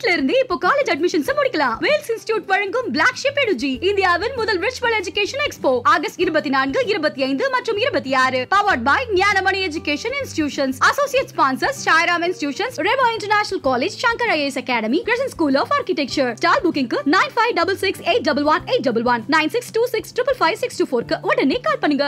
வீட்ல இருந்து இப்போ காலேஜ் அட்மிஷன்ஸ் முடிக்கலாம் வேல்ஸ் இன்ஸ்டிடியூட் வழங்கும் பிளாக் ஷிப் எடுஜி இந்தியாவின் முதல் விர்ச்சுவல் எஜுகேஷன் எக்ஸ்போ ஆகஸ்ட் இருபத்தி நான்கு இருபத்தி ஐந்து மற்றும் இருபத்தி ஆறு powered by Gnanamani education institutions associate sponsors Sairam institutions Revo international college Shankar IAS academy Krishnan school of architecture stall புக்கிங்க்கு nine five double six eight double one eight double one nine six two six triple five six two ஃபோர்க்கு உடனே call பண்ணுங்க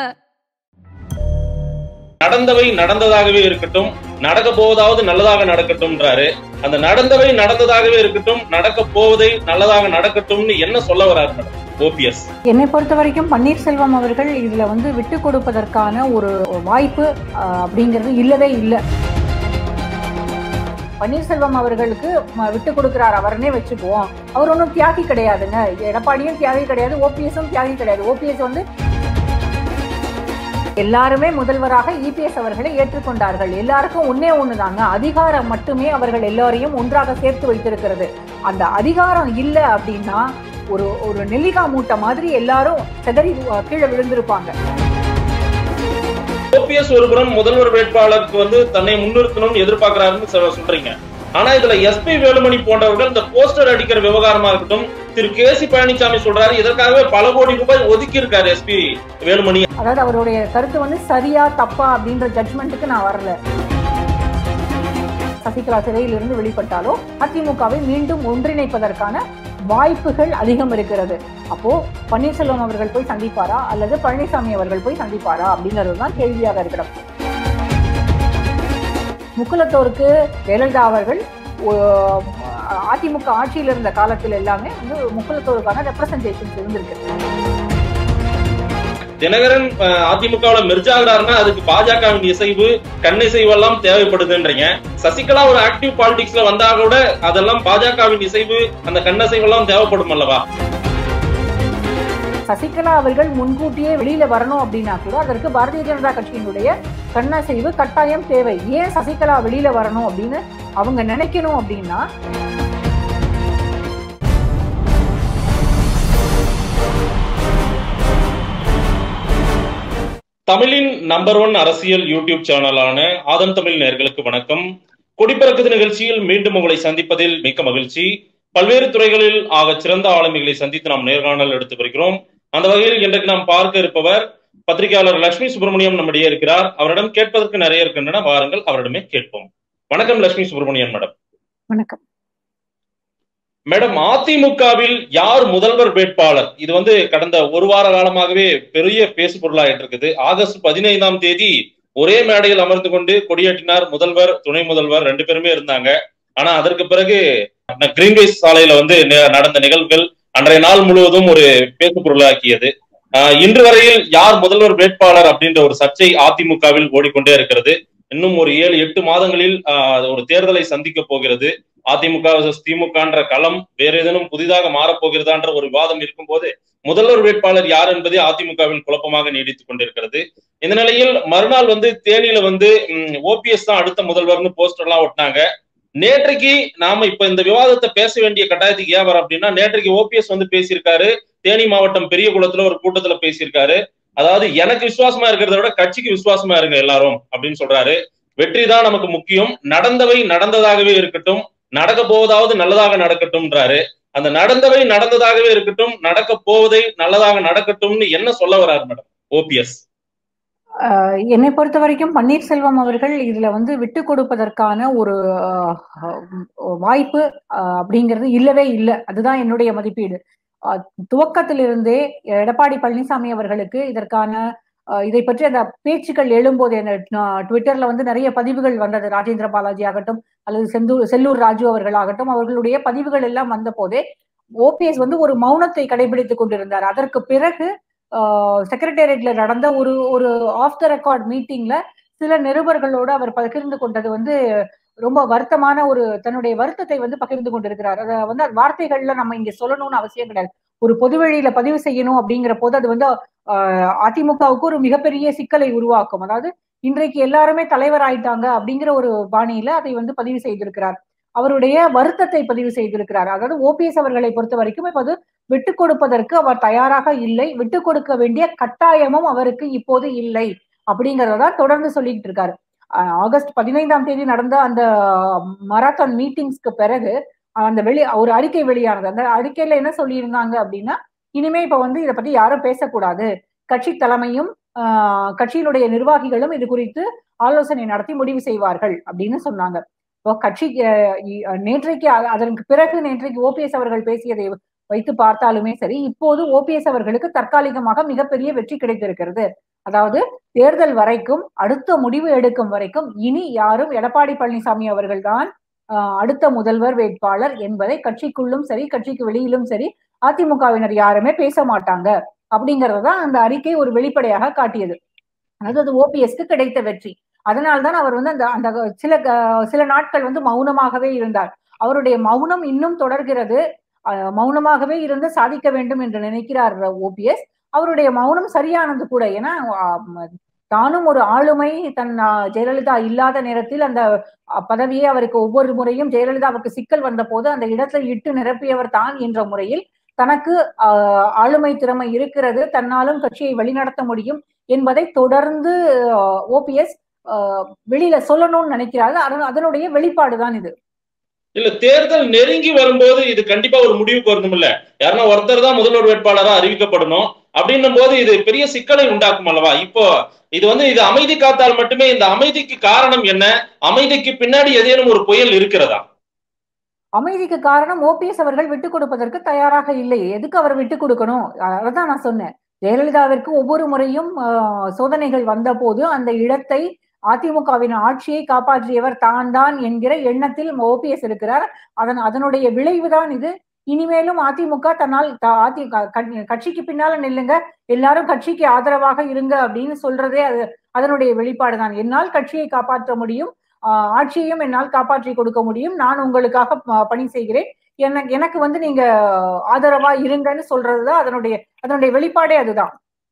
நடந்தவை நடந்ததாகவே இருக்கட்டும் நடக்க போவதாவது நல்லதாக நடக்கட்டும்ன்றாரு அந்த நடந்தவை நடந்ததாகவே இருக்கட்டும் நடக்க போவதை நல்லதாக நடக்கட்டும்னு என்ன சொல்ல வர்றாரு ஓபிஎஸ் என்னை பொறுத்த வரைக்கும் பன்னீர்செல்வம் அவர்கள் இதுல வந்து விட்டு கொடுப்பதற்கான ஒரு வாய்ப்பு அஹ், அப்படிங்கிறது இல்லவே இல்லை பன்னீர்செல்வம் அவர்களுக்கு ம- விட்டு கொடுக்கிறார் அவரனே வச்சுக்குவோம் அவர் ஒன்றும் தியாகி கிடையாதுங்க எடப்பாடியும் தியாகி கிடையாது ஓபிஎஸும் தியாகி கிடையாது ஓபிஎஸ் வந்து எல்லாருமே முதல்வராக இபிஎஸ் அவர்களை ஏற்றுக்கொண்டார்கள் எல்லாருக்கும் ஒன்னே ஒண்ணுதாங்க அதிகாரம் மட்டுமே அவர்கள் எல்லாரையும் ஒன்றாக சேர்த்து வைத்திருக்கிறது அந்த அதிகாரம் இல்லை அப்படின்னா ஒரு ஒரு நெல்லிக்கா மூட்டை மாதிரி எல்லாரும் செதறி அஹ், கீழே விழுந்திருப்பாங்க ஓபிஎஸ் ஒருபுறம் முதல்வர் வேட்பாளருக்கு வந்து தன்னை முன்னிறுத்தணும்னு எதிர்பார்க்கிறாருன்னு சொ- சொல்றீங்க ஆனா இதுல எஸ்பி வேலுமணி போன்றவர்கள் இந்த போஸ்டர் அடிக்கிற விவகாரமா இருக்கட்டும் திரு கே சி பழனிசாமி சொல்றாரு இதற்காகவே பல கோடி ரூபாய் ஒதுக்கி இருக்காரு எஸ்பி வேலுமணி அதாவது அவருடைய கருத்து வந்து சரியா தப்பா அப்படின்ற ஜட்மெண்ட்டுக்கு நான் வரல சசிகலா சிறையிலிருந்து வெளிப்பட்டாலோ அதிமுகவை மீண்டும் ஒன்றிணைப்பதற்கான வாய்ப்புகள் அதிகம் இருக்கிறது அப்போ பன்னீர்செல்வம் அவர்கள் போய் சந்திப்பாரா அல்லது பழனிசாமி அவர்கள் போய் சந்திப்பாரா அப்படிங்கிறது தான் கேள்வியாக இருக்கிறது முக்குலத்தோருக்கு ஜெயலலிதா அவர்கள் ஓ- அதிமுக ஆட்சியில் இருந்த காலத்தில் எல்லாமே வந்து முக்குலத்தோருக்கான ரெப்ரசன்டேஷன் இருந்திருக்கு தினகரன் அஹ், அதிமுகவுல மெர்ஜ் ஆகுறாருன்னா அதுக்கு பாஜகவின் இசைவு கண்ணிசைவு எல்லாம் தேவைப்படுதுன்றீங்க சசிகலா ஒரு ஆக்டிவ் பாலிடிக்ஸ்ல வந்தா கூட அதெல்லாம் பாஜகவின் இசைவு அந்த கண்ணசைவு எல்லாம் தேவைப்படும் அல்லவா சசிகலா அவர்கள் முன்கூட்டியே வெளியில வரணும் அப்படின்னா கூட அதற்கு பாரதிய ஜனதா கட்சியினுடைய கண்ணசைவு கட்டாயம் தேவை ஏன் சசிகலா வெளியில வரணும் அப்படின்னு அவங்க நினைக்கணும் அப்படின்னா தமிழின் நம்பர் ஒன் அரசியல் யூடியூப் சேனலான ஆதன் தமிழ் நேர்களுக்கு வணக்கம் கொடிப்பறக்குது நிகழ்ச்சியில் மீண்டும் உங்களை சந்திப்பதில் மிக்க மகிழ்ச்சி பல்வேறு துறைகளில் ஆக சிறந்த ஆளுமைகளை சந்தித்து நாம் நேர்காணல் எடுத்து வருகிறோம் அந்த வகையில் இன்றைக்கு நாம் பார்க்க இருப்பவர் பத்திரிகையாளர் லட்சுமி சுப்பிரமணியம் நம்மிடையே இருக்கிறார் அவரிடம் கேட்பதற்கு நிறைய இருக்கின்றன வாருங்கள் அவரிடமே கேட்போம் வணக்கம் லட்சுமி சுப்பிரமணியன் மேடம் வணக்கம் மேடம் அதிமுகவில் யார் முதல்வர் வேட்பாளர் இது வந்து கடந்த ஒரு வார காலமாகவே பெரிய பேசு பொருளாயிட்டு இருக்குது ஆகஸ்ட் பதினைந்தாம் தேதி ஒரே மேடையில் அமர்ந்து கொண்டு கொடியேற்றினார் முதல்வர் துணை முதல்வர் ரெண்டு பேருமே இருந்தாங்க ஆனா அதற்கு பிறகு கிரீன்வேஸ் சாலையில வந்து நி- நடந்த நிகழ்வுகள் அன்றைய நாள் முழுவதும் ஒரு பேசு பொருளாக்கியது ஆஹ் இன்று வரையில் யார் முதல்வர் வேட்பாளர் அப்படின்ற ஒரு சர்ச்சை அதிமுகவில் ஓடிக்கொண்டே இருக்கிறது இன்னும் ஒரு ஏழு எட்டு மாதங்களில் ஆஹ், ஒரு தேர்தலை சந்திக்க போகிறது அதிமுக versus திமுகன்ற களம் வேற ஏதேனும் புதிதாக மாறப்போகிறதான்ற ஒரு விவாதம் இருக்கும்போது முதல்வர் வேட்பாளர் யார் என்பதே அதிமுகவில் குழப்பமாக நீடித்துக் கொண்டிருக்கிறது இந்த நிலையில் மறுநாள் வந்து தேனியில வந்து ஓபிஎஸ் தான் அடுத்த முதல்வர்னு போஸ்டர் எல்லாம் ஒட்டினாங்க நேற்றைக்கு நாம இப்ப இந்த விவாதத்தை பேச வேண்டிய கட்டாயத்துக்கு ஏன் வர அப்படின்னா நேற்றைக்கு ஓபிஎஸ் வந்து பேசியிருக்காரு தேனி மாவட்டம் பெரிய குளத்துல ஒரு கூட்டத்துல பேசியிருக்காரு அதாவது எனக்கு விசுவாசமா இருக்கிறத விட கட்சிக்கு விசுவாசமா இருங்க எல்லாரும் அப்படின்னு சொல்றாரு வெற்றி தான் நமக்கு முக்கியம் நடந்தவை நடந்ததாகவே இருக்கட்டும் நடக்க போவதாவது நல்லதாக நடக்கட்டும்ன்றாரு அந்த நடந்தவை நடந்ததாகவே இருக்கட்டும் நடக்க போவதை நல்லதாக நடக்கட்டும்னு என்ன சொல்ல வர்றாரு மேடம் ஓபிஎஸ் அஹ், என்னை பொறுத்த வரைக்கும் பன்னீர்செல்வம் அவர்கள் இதுல வந்து விட்டு கொடுப்பதற்கான ஒரு அஹ், அஹ், வாய்ப்பு அஹ், அப்படிங்கிறது இல்லவே இல்லை அதுதான் என்னுடைய மதிப்பீடு அஹ், துவக்கத்திலிருந்தே எடப்பாடி பழனிசாமி அவர்களுக்கு இதற்கான அஹ், இதை பற்றி அந்த பேச்சுக்கள் எழும்போது அந்த அஹ், ட்விட்டர்ல வந்து நிறைய பதிவுகள் வந்தது ராஜேந்திர பாலாஜி ஆகட்டும் அல்லது செந்தூர் செல்லூர் ராஜு அவர்கள் ஆகட்டும் அவர்களுடைய பதிவுகள் எல்லாம் வந்த போதே ஓபிஎஸ் வந்து ஒரு மௌனத்தை கடைபிடித்துக் கொண்டிருந்தார் அதற்கு பிறகு செக்ரட்டேரியட்ல நடந்த ஒரு ஒரு ஆஃப் த ரெக்கார்ட் மீட்டிங்ல சில நிருபர்களோடு அவர் பகிர்ந்து கொண்டது வந்து ரொம்ப வருத்தமான ஒரு தன்னுடைய வருத்தத்தை வந்து பகிர்ந்து கொண்டிருக்கிறார் அதை வந்து அது வார்த்தைகள்ல நம்ம இங்க சொல்லணும்னு அவசியம் கிடையாது ஒரு பொதுவெளியில பதிவு செய்யணும் அப்படிங்கிற போது அது வந்து ஆஹ், அதிமுகவுக்கு ஒரு மிகப்பெரிய சிக்கலை உருவாக்கும் அதாவது இன்றைக்கு எல்லாருமே தலைவர் ஆயிட்டாங்க அப்படிங்கிற ஒரு பாணியில அதை வந்து பதிவு செய்திருக்கிறார் அவருடைய வருத்தத்தை பதிவு செய்திருக்கிறார் அதாவது ஓபிஎஸ் அவர்களை பொறுத்த வரைக்கும் இப்போது விட்டு கொடுப்பதற்கு அவர் தயாராக இல்லை விட்டு கொடுக்க வேண்டிய கட்டாயமும் அவருக்கு இப்போது இல்லை அப்படிங்கறத தொடர்ந்து சொல்லிட்டு இருக்காரு ஆஹ் ஆகஸ்ட் பதினைந்தாம் தேதி நடந்த அந்த மராத்தான் மீட்டிங்ஸ்க்கு பிறகு அந்த வெளி ஒரு அறிக்கை வெளியானது அந்த அறிக்கையில என்ன சொல்லியிருந்தாங்க அப்படின்னா இனிமே இப்ப வந்து இதை பத்தி யாரும் பேசக்கூடாது கட்சி தலைமையும் ஆஹ் கட்சியினுடைய நிர்வாகிகளும் இது குறித்து ஆலோசனை நடத்தி முடிவு செய்வார்கள் அப்படின்னு சொன்னாங்க இப்போ கட்சி அஹ், இ- நேற்றைக்கு அ- அதற்கு பிறகு நேற்றைக்கு ஓபிஎஸ் அவர்கள் பேசியதை வைத்து பார்த்தாலுமே சரி இப்போது ஓபிஎஸ் அவர்களுக்கு தற்காலிகமாக மிகப்பெரிய வெற்றி கிடைத்திருக்கிறது அதாவது தேர்தல் வரைக்கும் அடுத்த முடிவு எடுக்கும் வரைக்கும் இனி யாரும் எடப்பாடி பழனிசாமி அவர்கள்தான் ஆஹ், அடுத்த முதல்வர் வேட்பாளர் என்பதை கட்சிக்குள்ளும் சரி கட்சிக்கு வெளியிலும் சரி அதிமுகவினர் யாருமே பேச மாட்டாங்க அப்படிங்கறதுதான் அந்த அறிக்கை ஒரு வெளிப்படையாக காட்டியது அதாவது அது ஓபிஎஸ்க்கு கிடைத்த வெற்றி அதனால்தான் அவர் வந்து அந்த அந்த சில க- சில நாட்கள் வந்து மௌனமாகவே இருந்தார் அவருடைய மௌனம் இன்னும் தொடர்கிறது அஹ் மௌனமாகவே இருந்து சாதிக்க வேண்டும் என்று நினைக்கிறார் ஓபிஎஸ் அவருடைய மௌனம் சரியானது கூட ஏன்னா ஆஹ் தானும் ஒரு ஆளுமை தன் ஆஹ், ஜெயலலிதா இல்லாத நேரத்தில் அந்த அஹ், பதவியை அவருக்கு ஒவ்வொரு முறையும் ஜெயலலிதாவுக்கு சிக்கல் வந்த போது அந்த இடத்தை இட்டு நிரப்பியவர் தான் என்ற முறையில் தனக்கு ஆஹ், ஆளுமை திறமை இருக்கிறது தன்னாலும் கட்சியை வழிநடத்த முடியும் என்பதை தொடர்ந்து ஓபிஎஸ் வெளியில சொல்லணும்னு நினைக்கிறாரு அது- அதனுடைய வெளிப்பாடு தான் இது இல்ல தேர்தல் நெருங்கி வரும்போது இது கண்டிப்பா ஒரு முடிவுக்கு வரணும் இல்ல யாருன்னா ஒருத்தர் தான் முதல்வர் வேட்பாளரா அறிவிக்கப்படணும் அப்படின்னும் போது இது பெரிய சிக்கலை உண்டாக்கும் அல்லவா இப்போ இது வந்து இது அமைதி காத்தால் மட்டுமே இந்த அமைதிக்கு காரணம் என்ன அமைதிக்கு பின்னாடி ஏதேனும் ஒரு புயல் இருக்கிறதா அமைதிக்கு காரணம் ஓபிஎஸ் அவர்கள் விட்டு கொடுப்பதற்கு தயாராக இல்லை எதுக்கு அவர் விட்டு கொடுக்கணும் அதான் நான் சொன்னேன் ஜெயலலிதாவிற்கு ஒவ்வொரு முறையும் ஆஹ், சோதனைகள் வந்த போது அந்த இடத்தை அதிமுகவின் ஆட்சியை காப்பாற்றியவர் தான் தான் என்கிற எண்ணத்தில் ஓபிஎஸ் இருக்கிறார் அதன் அதனுடைய விளைவுதான் இது இனிமேலும் அதிமுக தன்னால் த- அதி க- க- கட்சிக்கு பின்னால நில்லுங்க எல்லாரும் கட்சிக்கு ஆதரவாக இருங்க அப்படின்னு சொல்றதே அது அதனுடைய வெளிப்பாடு தான் என்னால் கட்சியை காப்பாற்ற முடியும் ஆஹ் ஆட்சியையும் என்னால் காப்பாற்றி கொடுக்க முடியும் நான் உங்களுக்காக ப- பணி செய்கிறேன் எனக்கு எனக்கு வந்து நீங்க ஆதரவா இருங்கன்னு சொல்றதுதான் அதனுடைய அதனுடைய வெளிப்பாடே அதுதான்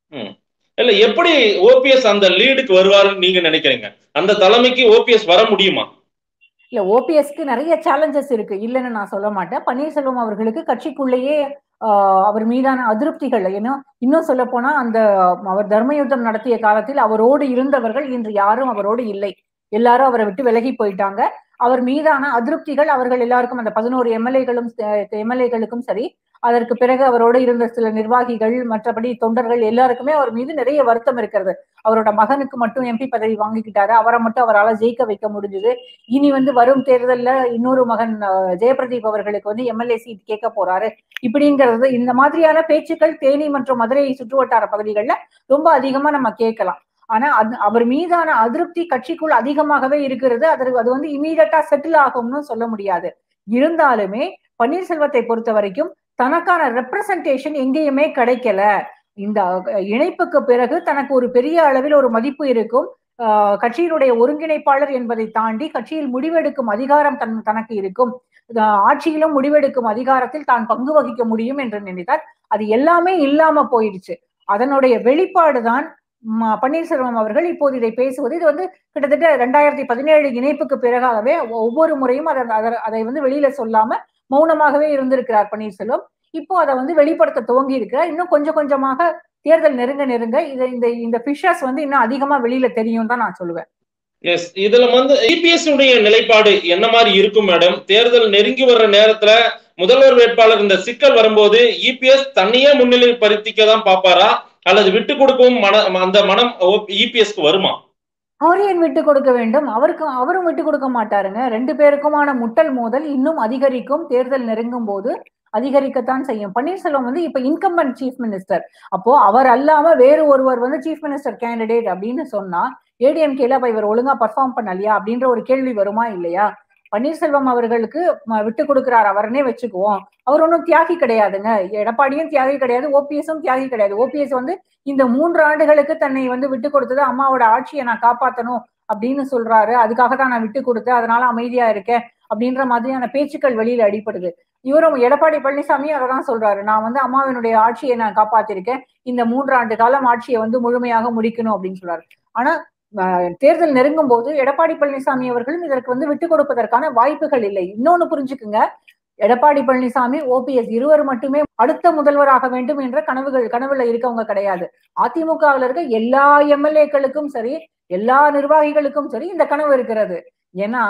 இல்ல எப்படி ஓபிஎஸ் அந்த லீடுக்கு வருவாருன்னு நீங்க நினைக்கிறீங்க அந்த தலைமைக்கு ஓபிஎஸ் வர முடியுமா இல்ல ஓபிஎஸ்க்கு நிறைய சேலஞ்சஸ் இருக்கு இல்லைன்னு நான் சொல்ல மாட்டேன் பன்னீர்செல்வம் அவர்களுக்கு கட்சிக்குள்ளேயே ஆஹ், அவர் மீதான அதிருப்திகள் ஏன்னா இன்னும் சொல்ல போனா அந்த அவர் தர்மயுத்தம் நடத்திய காலத்தில் அவரோடு இருந்தவர்கள் இன்று யாரும் அவரோடு இல்லை எல்லாரும் அவரை விட்டு விலகி போயிட்டாங்க அவர் மீதான அதிருப்திகள் அவர்கள் எல்லாருக்கும் அந்த பதினோரு எம்எல்ஏகளும் எம்எல்ஏகளுக்கும் சரி அதற்கு பிறகு அவரோடு இருந்த சில நிர்வாகிகள் மற்றபடி தொண்டர்கள் எல்லாருக்குமே அவர் மீது நிறைய வருத்தம் இருக்கிறது அவரோட மகனுக்கு மட்டும் எம்பி பதவி வாங்கிக்கிட்டாரு அவரை மட்டும் அவரால் ஜெயிக்க வைக்க முடிஞ்சது இனி வந்து வரும் தேர்தல்ல இன்னொரு மகன் அஹ், ஜெயபிரதீப் அவர்களுக்கு வந்து எம்எல்ஏ சீட் கேட்க போறாரு இப்படிங்கிறது இந்த மாதிரியான பேச்சுக்கள் தேனி மற்றும் மதுரை சுற்றுவட்டார பகுதிகளில் ரொம்ப அதிகமா நம்ம கேட்கலாம் ஆனா அது அவர் மீதான அதிருப்தி கட்சிக்குள் அதிகமாகவே இருக்கிறது அதற்கு அது வந்து இமீடியட்டா செட்டில் ஆகும்னு சொல்ல முடியாது இருந்தாலுமே பன்னீர்செல்வத்தை பொறுத்த வரைக்கும் தனக்கான ரெப்ரசன்டேஷன் எங்கேயுமே கிடைக்கல இந்த அஹ், இணைப்புக்கு பிறகு தனக்கு ஒரு பெரிய அளவில் ஒரு மதிப்பு இருக்கும் ஆஹ் கட்சியினுடைய ஒருங்கிணைப்பாளர் என்பதை தாண்டி கட்சியில் முடிவெடுக்கும் அதிகாரம் தன் தனக்கு இருக்கும் ஆஹ் ஆட்சியிலும் முடிவெடுக்கும் அதிகாரத்தில் தான் பங்கு வகிக்க முடியும் என்று நினைத்தார் அது எல்லாமே இல்லாம போயிடுச்சு அதனுடைய வெளிப்பாடுதான் ம- பன்னீர்செல்வம் அவர்கள் இப்போது இதை பேசுவது இது வந்து கிட்டத்தட்ட ரெண்டாயிரத்தி பதினேழு இணைப்புக்கு பிறகாகவே ஒவ்வொரு முறையும் அதை அதை- அதை வந்து வெளியில சொல்லாம மௌனமாகவே இருந்திருக்கிறார் பன்னீர்செல்வம் இப்போ அதை வந்து வெளிப்படுத்த துவங்கி இருக்கிறார் இன்னும் கொஞ்சம் கொஞ்சமாக தேர்தல் நெருங்க நெருங்க இது இந்த இந்த ஃபிஷர்ஸ் வந்து இன்னும் அதிகமா வெளியில தெரியும் தான் நான் சொல்லுவேன் எஸ் இதுல வந்து இபிஎஸ் உடைய நிலைப்பாடு என்ன மாதிரி இருக்கும் மேடம் தேர்தல் நெருங்கி வர்ற நேரத்துல முதல்வர் வேட்பாளர் இந்த சிக்கல் வரும்போது இபிஎஸ் தன்னையே முன்னிலை படுத்திக்க தான் பாப்பாரா அல்லது விட்டு கொடுக்கவும் மன அந்த மனம் இபிஎஸ்க்கு வருமா அவர் ஏன் விட்டு கொடுக்க வேண்டும் அவருக்கு அவரும் விட்டு கொடுக்க மாட்டாருங்க ரெண்டு பேருக்குமான முட்டல் மோதல் இன்னும் அதிகரிக்கும் தேர்தல் நெருங்கும் போது அதிகரிக்கத்தான் செய்யும் பன்னீர்செல்வம் வந்து இப்ப இன்கம்பன் சீஃப் மினிஸ்டர் அப்போ அவர் அல்லாம வேறு ஒருவர் வந்து சீஃப் மினிஸ்டர் கேண்டிடேட் அப்படின்னு சொன்னா ஏடிஎம்கேல அப்ப இவர் ஒழுங்கா பர்ஃபார்ம் பண்ணலையா அப்படின்ற ஒரு கேள்வி வருமா இல்லையா பன்னீர்செல்வம் அவர்களுக்கு ம- விட்டு கொடுக்கிறார் அவரனே வச்சுக்குவோம் அவர் ஒன்றும் தியாகி கிடையாதுங்க எடப்பாடியும் தியாகி கிடையாது ஓபிஎஸும் தியாகி கிடையாது ஓபிஎஸ் வந்து இந்த மூன்று ஆண்டுகளுக்கு தன்னை வந்து விட்டு கொடுத்தது அம்மாவோட ஆட்சியை நான் காப்பாத்தணும் அப்படின்னு சொல்றாரு அதுக்காக தான் நான் விட்டு கொடுத்தேன் அதனால அமைதியா இருக்கேன் அப்படின்ற மாதிரியான பேச்சுக்கள் வெளியில அடிப்படுது இவரும் எடப்பாடி பழனிசாமி அதை தான் சொல்றாரு நான் வந்து அம்மாவினுடைய ஆட்சியை நான் காப்பாத்திருக்கேன் இந்த மூன்றாண்டு காலம் ஆட்சியை வந்து முழுமையாக முடிக்கணும் அப்படின்னு சொல்றாரு ஆனா அஹ், தேர்தல் நெருங்கும் போது எடப்பாடி பழனிசாமி அவர்களும் இதற்கு வந்து விட்டு கொடுப்பதற்கான வாய்ப்புகள் இல்லை இன்னொன்னு புரிஞ்சுக்குங்க எடப்பாடி பழனிசாமி ஓபிஎஸ் இருவர் மட்டுமே அடுத்த முதல்வராக வேண்டும் என்ற கனவுகள் கனவுல இருக்கவங்க கிடையாது அதிமுகவில் இருக்க எல்லா எம்எல்ஏக்களுக்கும் சரி எல்லா நிர்வாகிகளுக்கும் சரி இந்த கனவு இருக்கிறது ஏன்னா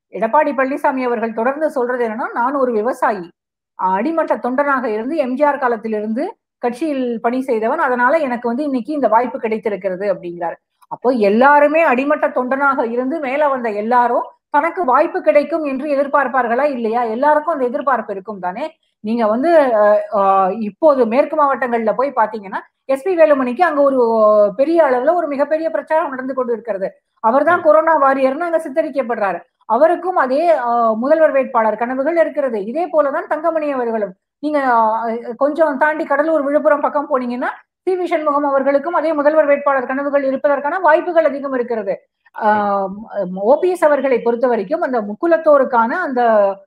எடப்பாடி பழனிசாமி அவர்கள் தொடர்ந்து சொல்றது என்னன்னா நான் ஒரு விவசாயி அடிமட்ட தொண்டனாக இருந்து எம்ஜிஆர் காலத்திலிருந்து கட்சியில் பணி செய்தவன் அதனால எனக்கு வந்து இன்னைக்கு இந்த வாய்ப்பு கிடைத்திருக்கிறது அப்படிங்கிறாரு அப்போ எல்லாருமே அடிமட்ட தொண்டனாக இருந்து மேல வந்த எல்லாரும் தனக்கு வாய்ப்பு கிடைக்கும் என்று எதிர்பார்ப்பார்களா இல்லையா எல்லாருக்கும் அந்த எதிர்பார்ப்பு இருக்கும் தானே நீங்க வந்து இப்போது மேற்கு மாவட்டங்கள்ல போய் பாத்தீங்கன்னா எஸ்பி வேலுமணிக்கு அங்க ஒரு பெரிய அளவுல ஒரு மிகப்பெரிய பிரச்சாரம் நடந்து கொண்டு இருக்கிறது அவர் தான் கொரோனா வாரியர்னு அங்க சித்தரிக்கப்படுறாரு அவருக்கும் அதே முதல்வர் வேட்பாளர் கனவுகள் இருக்கிறது இதே போலதான் தங்கமணி அவர்களும் நீங்க கொஞ்சம் தாண்டி கடலூர் விழுப்புரம் பக்கம் போனீங்கன்னா சி வி சண்முகம் அவர்களுக்கும் அதே முதல்வர் வேட்பாளர் கனவுகள் இருப்பதற்கான வாய்ப்புகள் அதிகம் இருக்கிறது ஓபிஎஸ் அவர்களை பொறுத்த வரைக்கும் அந்த முக்குலத்தோருக்கான அந்த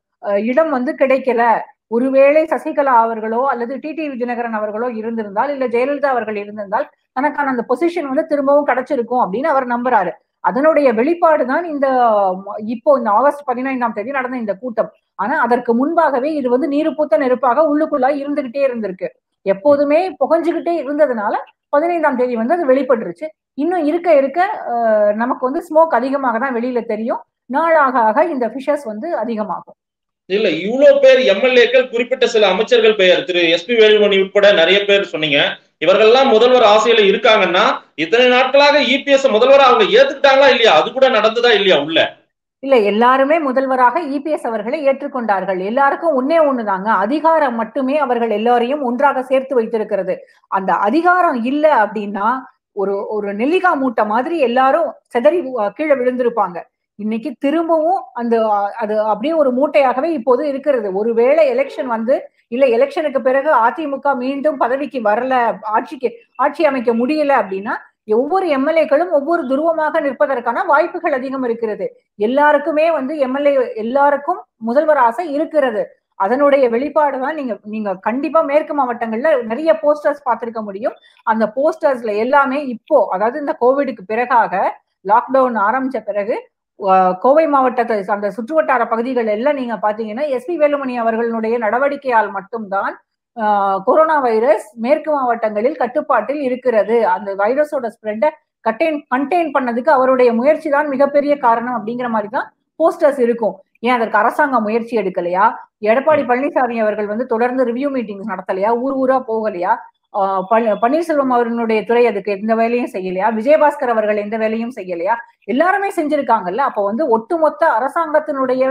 இடம் வந்து கிடைக்கல ஒருவேளை சசிகலா அவர்களோ அல்லது டிடி விஜயநகரன் அவர்களோ இருந்திருந்தால் இல்ல ஜெயலலிதா அவர்கள் இருந்திருந்தால் தனக்கான அந்த பொசிஷன் வந்து திரும்பவும் கிடைச்சிருக்கும் அப்படின்னு அவர் நம்புறாரு அதனுடைய வெளிப்பாடு தான் இந்த இப்போ இந்த ஆகஸ்ட் பதினைந்தாம் தேதி நடந்த இந்த கூட்டம் ஆனா அதற்கு முன்பாகவே இது வந்து நீரு பூத்த நெருப்பாக உள்ளுக்குள்ளா இருந்துகிட்டே இருந்திருக்கு எப்போதுமே புகஞ்சுகிட்டே இருந்ததுனால பதினைந்தாம் தேதி வந்து அது வெளிப்பட்டுருச்சு இன்னும் இருக்க இருக்க நமக்கு வந்து ஸ்மோக் அதிகமாக தான் வெளியில தெரியும் நாளாக ஆக இந்த ஃபிஷஸ் வந்து அதிகமாகும் இல்ல இவ்வளவு பேர் எம்எல்ஏக்கள் குறிப்பிட்ட சில அமைச்சர்கள் பெயர் திரு எஸ் பி வேலுமணி உட்பட நிறைய பேர் சொன்னீங்க இவர்கள்லாம் முதல்வர் ஆசையில இருக்காங்கன்னா இத்தனை நாட்களாக இபிஎஸ் முதல்வரா அவங்க ஏத்துக்கிட்டாங்களா இல்லையா அது கூட நடந்ததா இல்லையா உள்ள இல்ல எல்லாருமே முதல்வராக இபிஎஸ் அவர்களை ஏற்றுக்கொண்டார்கள் எல்லாருக்கும் ஒன்னே ஒண்ணுதாங்க அதிகாரம் மட்டுமே அவர்கள் எல்லாரையும் ஒன்றாக சேர்த்து வைத்திருக்கிறது அந்த அதிகாரம் இல்ல அப்படின்னா ஒரு ஒரு நெல்லிகா மூட்டை மாதிரி எல்லாரும் செதறி கீழே விழுந்திருப்பாங்க இன்னைக்கு திரும்பவும் அந்த அது அப்படியே ஒரு மூட்டையாகவே இப்போது இருக்கிறது ஒருவேளை எலெக்ஷன் வந்து இல்ல எலெக்ஷனுக்கு பிறகு அதிமுக மீண்டும் பதவிக்கு வரல ஆட்சிக்கு ஆட்சி அமைக்க முடியல அப்படின்னா ஒவ்வொரு எம்எல்ஏக்களும் ஒவ்வொரு துருவமாக நிற்பதற்கான வாய்ப்புகள் அதிகம் இருக்கிறது எல்லாருக்குமே வந்து எம்எல்ஏ எல்லாருக்கும் முதல்வர் ஆசை இருக்கிறது அதனுடைய வெளிப்பாடு தான் நீங்க நீங்க கண்டிப்பா மேற்கு மாவட்டங்கள்ல நிறைய போஸ்டர்ஸ் பார்த்திருக்க முடியும் அந்த போஸ்டர்ஸ்ல எல்லாமே இப்போ அதாவது இந்த கோவிடுக்கு பிறகாக லாக்டவுன் ஆரம்பிச்ச பிறகு கோவை மாவட்டத்தை அந்த சுற்றுவட்டார பகுதிகள் எல்லாம் நீங்க பாத்தீங்கன்னா எஸ் பி வேலுமணி அவர்களுடைய நடவடிக்கையால் மட்டும்தான் கொரோனா வைரஸ் மேற்கு மாவட்டங்களில் கட்டுப்பாட்டில் இருக்கிறது அந்த வைரஸோட ஸ்ப்ரெட்டை கண்டெயின் கண்டெயின் பண்ணதுக்கு அவருடைய முயற்சி தான் மிகப்பெரிய காரணம் அப்படிங்கிற மாதிரி தான் போஸ்டர்ஸ் இருக்கும் ஏன் அதற்கு அரசாங்கம் முயற்சி எடுக்கலையா எடப்பாடி பழனிசாமி அவர்கள் வந்து தொடர்ந்து ரிவ்யூ மீட்டிங்ஸ் நடத்தலையா ஊர் ஊரா போகலையா பன்னீர்செல்வம் அவர்களுடைய துறை அதுக்கு எந்த வேலையும் செய்யலையா விஜயபாஸ்கர் அவர்கள் எந்த வேலையும் செய்யலையா எல்லாருமே செஞ்சிருக்காங்கல்ல அப்போ வந்து ஒட்டுமொத்த அரசாங்கத்தினுடைய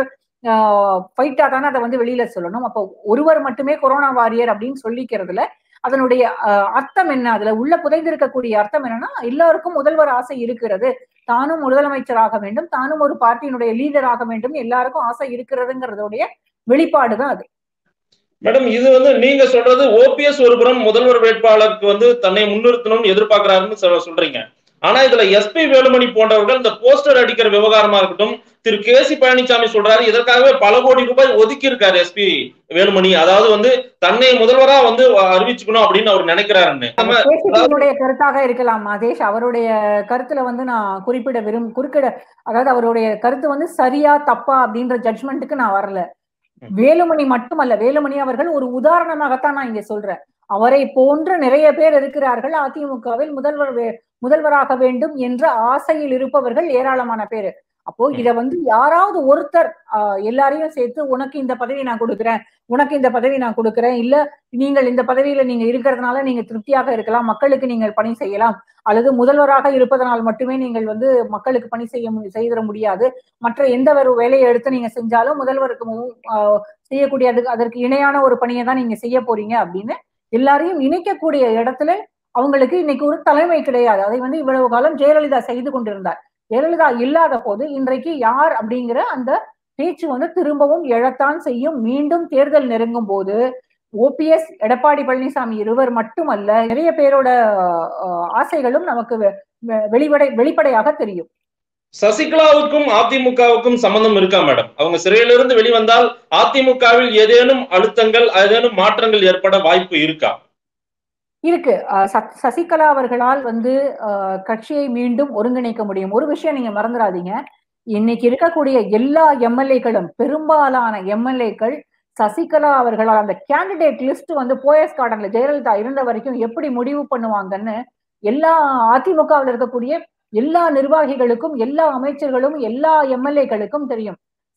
ஃபைட்டா தானே அதை வந்து வெளியில சொல்லணும் அப்போ ஒருவர் மட்டுமே கொரோனா வாரியர் அப்படின்னு சொல்லிக்கிறதுல அதனுடைய அர்த்தம் என்ன அதுல உள்ள புதைந்திருக்கக்கூடிய அர்த்தம் என்னன்னா எல்லாருக்கும் முதல்வர் ஆசை இருக்கிறது தானும் முதலமைச்சராக வேண்டும் தானும் ஒரு பார்ட்டியினுடைய லீடர் ஆக வேண்டும் எல்லாருக்கும் ஆசை இருக்கிறதுங்கிறதுடைய வெளிப்பாடு தான் அது மேடம் இது வந்து நீங்க சொல்றது ஓபிஎஸ் ஒரு புறம் முதல்வர் வேட்பாளருக்கு வந்து தன்னை முன்னிறுத்தணும்னு எதிர்பார்க்கிறாருன்னு சொல்றீங்க ஆனா இதுல எஸ்பி வேலுமணி போன்றவர்கள் இந்த போஸ்டர் அடிக்கிற விவகாரமா இருக்கட்டும் திரு கே சி பழனிசாமி சொல்றாரு இதற்காகவே பல கோடி ரூபாய் ஒதுக்கி இருக்காரு எஸ்பி வேலுமணி அதாவது வந்து தன்னை முதல்வரா வந்து அறிவிச்சுக்கணும் அப்படின்னு அவர் நினைக்கிறாருன்னு அவருடைய கருத்தாக இருக்கலாம் மகேஷ் அவருடைய கருத்துல வந்து நான் குறிப்பிட விரும் குறுக்கிட அதாவது அவருடைய கருத்து வந்து சரியா தப்பா அப்படின்ற ஜட்மெண்ட்டுக்கு நான் வரல வேலுமணி மட்டுமல்ல வேலுமணி அவர்கள் ஒரு உதாரணமாகத்தான் நான் இங்க சொல்றேன் அவரை போன்ற நிறைய பேர் இருக்கிறார்கள் அதிமுகவில் முதல்வர் முதல்வராக வேண்டும் என்ற ஆசையில் இருப்பவர்கள் ஏராளமான பேர் அப்போ இத வந்து யாராவது ஒருத்தர் எல்லாரையும் சேர்த்து உனக்கு இந்த பதவி நான் கொடுக்குறேன் உனக்கு இந்த பதவி நான் கொடுக்குறேன் இல்ல நீங்கள் இந்த பதவியில நீங்க இருக்கிறதுனால நீங்க திருப்தியாக இருக்கலாம் மக்களுக்கு நீங்கள் பணி செய்யலாம் அல்லது முதல்வராக இருப்பதனால் மட்டுமே நீங்கள் வந்து மக்களுக்கு பணி செய்ய செய்திட முடியாது மற்ற எந்த ஒரு வேலையை எடுத்து நீங்க செஞ்சாலும் முதல்வருக்கு செய்யக்கூடிய அதுக்கு அதற்கு இணையான ஒரு பணியை தான் நீங்க செய்ய போறீங்க அப்படின்னு எல்லாரையும் இணைக்கக்கூடிய இடத்துல அவங்களுக்கு இன்னைக்கு ஒரு தலைமை கிடையாது அதை வந்து இவ்வளவு காலம் ஜெயலலிதா செய்து கொண்டிருந்தார் ஜெயலலிதா இல்லாத போது இன்றைக்கு யார் அப்படிங்கிற அந்த பேச்சு வந்து திரும்பவும் எழத்தான் செய்யும் மீண்டும் தேர்தல் நெருங்கும் போது ஓபிஎஸ் எடப்பாடி பழனிசாமி இருவர் மட்டுமல்ல நிறைய பேரோட ஆசைகளும் நமக்கு வெளிப்படை வெளிப்படையாக தெரியும் சசிகலாவுக்கும் அதிமுகவுக்கும் சம்பந்தம் இருக்கா மேடம் அவங்க சிறையிலிருந்து வெளிவந்தால் அதிமுகவில் ஏதேனும் அழுத்தங்கள் ஏதேனும் மாற்றங்கள் ஏற்பட வாய்ப்பு இருக்கா இருக்கு சசிகலா அவர்களால் வந்து கட்சியை மீண்டும் ஒருங்கிணைக்க முடியும் ஒரு விஷயம் நீங்க மறந்துடாதீங்க இன்னைக்கு இருக்கக்கூடிய எல்லா எம்எல்ஏக்களும் பெரும்பாலான எம்எல்ஏக்கள் சசிகலா அவர்களால் அந்த கேண்டிடேட் லிஸ்ட் வந்து போயஸ் கார்டன்ல ஜெயலலிதா இருந்த வரைக்கும் எப்படி முடிவு பண்ணுவாங்கன்னு எல்லா அதிமுகவில் இருக்கக்கூடிய எல்லா நிர்வாகிகளுக்கும் எல்லா அமைச்சர்களும் எல்லா எம்எல்ஏக்களுக்கும் தெரியும்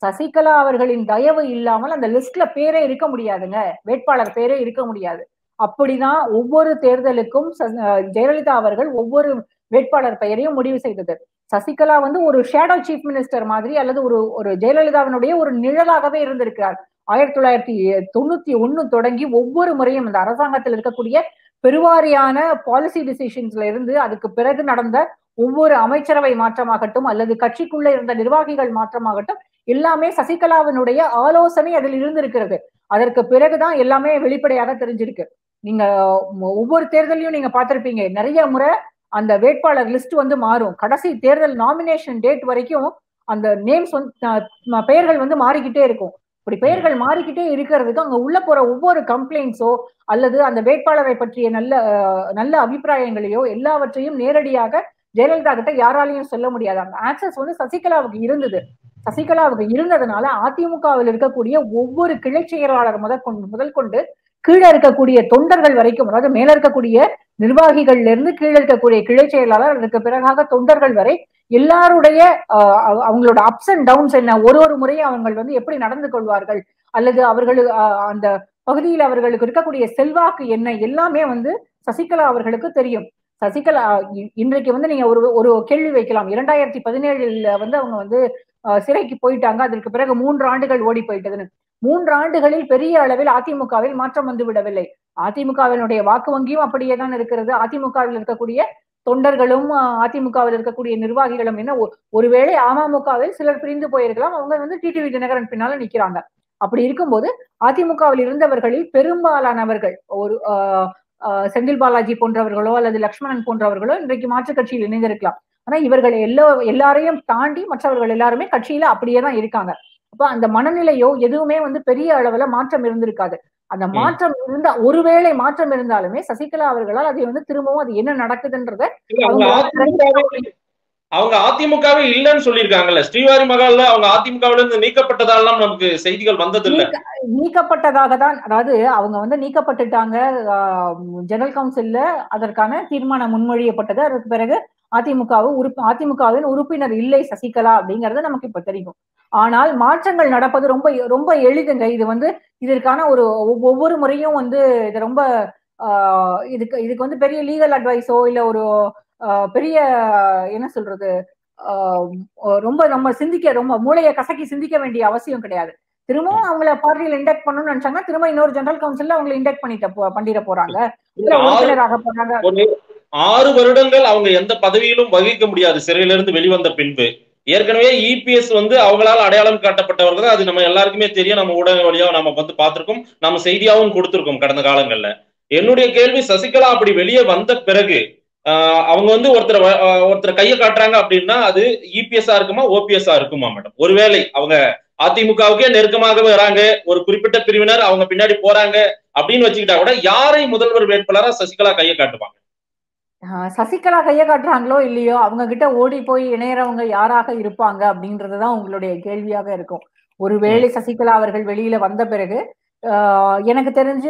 சசிகலா அவர்களின் தயவு இல்லாமல் அந்த லிஸ்ட்ல பேரே இருக்க முடியாதுங்க வேட்பாளர் பேரே இருக்க முடியாது அப்படிதான் ஒவ்வொரு தேர்தலுக்கும் ஜெயலலிதா அவர்கள் ஒவ்வொரு வேட்பாளர் பெயரையும் முடிவு செய்தது சசிகலா வந்து ஒரு ஷேடோ சீஃப் மினிஸ்டர் மாதிரி அல்லது ஒரு ஒரு ஜெயலலிதாவினுடைய ஒரு நிழலாகவே இருந்திருக்கிறார் ஆயிரத்தி தொள்ளாயிரத்தி தொண்ணூத்தி ஒண்ணு தொடங்கி ஒவ்வொரு முறையும் இந்த அரசாங்கத்தில் இருக்கக்கூடிய பெருவாரியான பாலிசி டிசிஷன்ஸ்ல இருந்து அதுக்கு பிறகு நடந்த ஒவ்வொரு அமைச்சரவை மாற்றமாகட்டும் அல்லது கட்சிக்குள்ள இருந்த நிர்வாகிகள் மாற்றமாகட்டும் எல்லாமே சசிகலாவினுடைய ஆலோசனை அதில் இருந்திருக்கிறது அதற்கு பிறகுதான் எல்லாமே வெளிப்படையாக தெரிஞ்சிருக்கு நீங்க ஒவ்வொரு தேர்தலையும் நீங்க பார்த்திருப்பீங்க நிறைய முறை அந்த வேட்பாளர் லிஸ்ட் வந்து மாறும் கடைசி தேர்தல் நாமினேஷன் டேட் வரைக்கும் அந்த நேம்ஸ் வந்து பெயர்கள் வந்து மாறிக்கிட்டே இருக்கும் இப்படி பெயர்கள் மாறிக்கிட்டே இருக்கிறதுக்கு அங்க உள்ள போற ஒவ்வொரு கம்ப்ளைண்ட்ஸோ அல்லது அந்த வேட்பாளரை பற்றிய நல்ல நல்ல அபிப்பிராயங்களையோ எல்லாவற்றையும் நேரடியாக ஜெயலலிதா கிட்ட யாராலையும் சொல்ல முடியாது அந்த ஆக்சஸ் வந்து சசிகலாவுக்கு இருந்தது சசிகலாவுக்கு இருந்ததுனால அதிமுகவில் இருக்கக்கூடிய ஒவ்வொரு கிளை செயலாளர் முதல் கொண்டு முதல் கொண்டு கீழே இருக்கக்கூடிய தொண்டர்கள் வரைக்கும் அதாவது மேல இருக்கக்கூடிய நிர்வாகிகள்ல இருந்து கீழே இருக்கக்கூடிய கிளை செயலாளர் அதற்கு பிறகாக தொண்டர்கள் வரை எல்லாருடைய அவங்களோட அப்ஸ் அண்ட் டவுன்ஸ் என்ன ஒரு ஒரு முறையும் அவங்க வந்து எப்படி நடந்து கொள்வார்கள் அல்லது அவர்களுக்கு அந்த பகுதியில் அவர்களுக்கு இருக்கக்கூடிய செல்வாக்கு என்ன எல்லாமே வந்து சசிகலா அவர்களுக்கு தெரியும் சசிகலா இன்றைக்கு வந்து நீங்க ஒரு ஒரு கேள்வி வைக்கலாம் இரண்டாயிரத்தி பதினேழுல வந்து அவங்க வந்து சிறைக்கு போயிட்டாங்க அதற்கு பிறகு மூன்று ஆண்டுகள் ஓடி போயிட்டதுன்னு மூன்று ஆண்டுகளில் பெரிய அளவில் அதிமுகவில் மாற்றம் வந்து விடவில்லை அதிமுகவினுடைய வாக்கு வங்கியும் அப்படியே தான் இருக்கிறது அதிமுகவில் இருக்கக்கூடிய தொண்டர்களும் அதிமுகவில் இருக்கக்கூடிய நிர்வாகிகளும் என்ன ஒருவேளை அமமுகவில் சிலர் பிரிந்து போயிருக்கலாம் அவங்க வந்து டிடிவி தினகரன் பின்னால நிக்கிறாங்க அப்படி இருக்கும்போது அதிமுகவில் இருந்தவர்களில் பெரும்பாலானவர்கள் ஒரு செந்தில் பாலாஜி போன்றவர்களோ அல்லது லக்ஷ்மணன் போன்றவர்களோ இன்றைக்கு மாற்றுக் கட்சியில் இணைந்திருக்கலாம் ஆனா இவர்கள் எல்லா எல்லாரையும் தாண்டி மற்றவர்கள் எல்லாருமே கட்சியில அப்படியே தான் இருக்காங்க அப்ப அந்த மனநிலையோ எதுவுமே வந்து பெரிய அளவுல மாற்றம் இருந்திருக்காது அந்த மாற்றம் இருந்தா ஒருவேளை மாற்றம் இருந்தாலுமே சசிகலா அவர்களால் அதை வந்து திரும்பவும் அது என்ன நடக்குதுன்றத அவங்க அதிமுகவே இல்லைன்னு சொல்லியிருக்காங்கல்ல ஸ்ரீவாரி மகால்ல அவங்க அதிமுகவில இருந்து நீக்கப்பட்டதாலாம் நமக்கு செய்திகள் வந்தது இல்ல நீக்கப்பட்டதாக தான் அதாவது அவங்க வந்து நீக்கப்பட்டுட்டாங்க ஜெனரல் கவுன்சில்ல அதற்கான தீர்மானம் முன்மொழியப்பட்டது அதற்கு பிறகு அதிமுகவு உறுப்பு அதிமுகவின் உறுப்பினர் இல்லை சசிகலா அப்படிங்கறது நமக்கு இப்ப தெரியும் ஆனால் மாற்றங்கள் நடப்பது ரொம்ப ரொம்ப எளிதுங்க இது வந்து இதற்கான ஒரு ஒவ்வொரு முறையும் வந்து இது ரொம்ப இதுக்கு இதுக்கு வந்து பெரிய லீகல் அட்வைஸோ இல்ல ஒரு பெரிய என்ன சொல்றது ரொம்ப நம்ம சிந்திக்க ரொம்ப மூளையை கசக்கி சிந்திக்க வேண்டிய அவசியம் கிடையாது திரும்பவும் அவங்கள பார்ட்டியில் இண்டக்ட் பண்ணணும்னு நினைச்சாங்கன்னா திரும்ப இன்னொரு ஜெனரல் கவுன்சில்ல அவங்களை இண்டக்ட் பண்ணிட்ட பண்ணிட போறாங்க உறுப்பினராக போறாங்க ஆறு வருடங்கள் அவங்க எந்த பதவியிலும் வகிக்க முடியாது சிறையிலிருந்து வெளிவந்த பின்பு ஏற்கனவே இபிஎஸ் வந்து அவங்களால அடையாளம் காட்டப்பட்டவர்கள் அது நம்ம எல்லாருக்குமே தெரியும் நம்ம ஊடக வழியா நம்ம வந்து பார்த்திருக்கோம் நம்ம செய்தியாவும் கொடுத்திருக்கோம் கடந்த காலங்கள்ல என்னுடைய கேள்வி சசிகலா அப்படி வெளியே வந்த பிறகு அவங்க வந்து ஒருத்தர் ஒருத்தர் கையை காட்டுறாங்க அப்படின்னா அது இபிஎஸ்ஆ இருக்குமா ஓபிஎஸ்ஆ இருக்குமா மேடம் ஒருவேளை அவங்க அதிமுகவுக்கே நெருக்கமாகவே வராங்க ஒரு குறிப்பிட்ட பிரிவினர் அவங்க பின்னாடி போறாங்க அப்படின்னு வச்சுக்கிட்டா கூட யாரை முதல்வர் வேட்பாளரா சசிகலா கையை காட்டுவாங்க சசிகலா கைய காட்டுறாங்களோ இல்லையோ அவங்க கிட்ட ஓடி போய் இணையறவங்க யாராக இருப்பாங்க அப்படின்றதுதான் உங்களுடைய கேள்வியாக இருக்கும் ஒருவேளை சசிகலா அவர்கள் வெளியில வந்த பிறகு எனக்கு தெரிஞ்சு